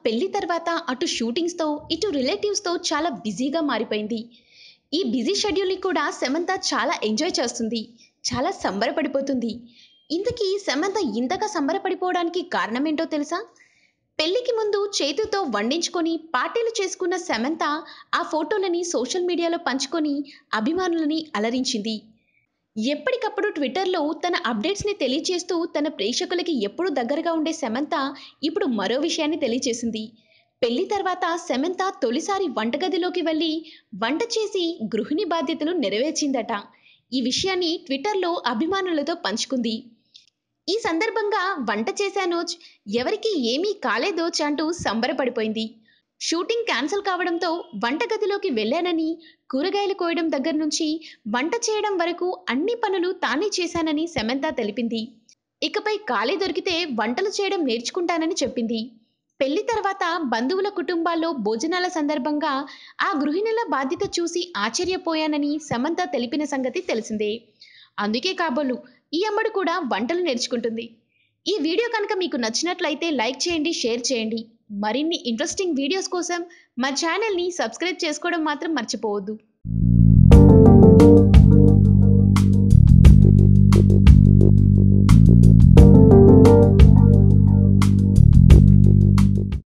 పెళ్లి తర్వాత అటు షూటింగ్స్తో ఇటు రిలేటివ్స్తో చాలా బిజీగా మారిపోయింది ఈ బిజీ షెడ్యూల్ని కూడా సమంత చాలా ఎంజాయ్ చేస్తుంది చాలా సంబరపడిపోతుంది ఇంతకీ సమంత ఇంతగా సంబరపడిపోవడానికి కారణమేంటో తెలుసా పెళ్లికి ముందు చేతితో వండించుకొని పార్టీలు చేసుకున్న సమంత ఆ ఫోటోలని సోషల్ మీడియాలో పంచుకొని అభిమానులని అలరించింది ఎప్పటికప్పుడు ట్విట్టర్లో తన అప్డేట్స్ని తెలియచేస్తూ తన ప్రేక్షకులకి ఎప్పుడూ దగ్గరగా ఉండే సమంత ఇప్పుడు మరో విషయాన్ని తెలియచేసింది పెళ్లి తర్వాత సమంత తొలిసారి వంటగదిలోకి వెళ్ళి వంట చేసి గృహిణి బాధ్యతలు నెరవేర్చిందట ఈ విషయాన్ని ట్విట్టర్లో అభిమానులతో పంచుకుంది ఈ సందర్భంగా వంట చేశానోచ్ ఎవరికి ఏమీ కాలేదోచ్ అంటూ సంబరపడిపోయింది షూటింగ్ క్యాన్సిల్ కావడంతో వంటగదిలోకి వెళ్ళానని కూరగాయలు కోయడం దగ్గర నుంచి వంట చేయడం వరకు అన్ని పనులు తానే చేశానని సమంత తెలిపింది ఇకపై ఖాళీ దొరికితే వంటలు చేయడం నేర్చుకుంటానని చెప్పింది పెళ్లి తర్వాత బంధువుల కుటుంబాల్లో భోజనాల సందర్భంగా ఆ గృహిణుల బాధ్యత చూసి ఆశ్చర్యపోయానని సమంత తెలిపిన సంగతి తెలిసిందే అందుకే కాబోలు ఈ అమ్మడు కూడా వంటలు నేర్చుకుంటుంది ఈ వీడియో కనుక మీకు నచ్చినట్లయితే లైక్ చేయండి షేర్ చేయండి మరిన్ని ఇంట్రెస్టింగ్ వీడియోస్ కోసం మా ఛానల్ని సబ్స్క్రైబ్ చేసుకోవడం మాత్రం మర్చిపోవద్దు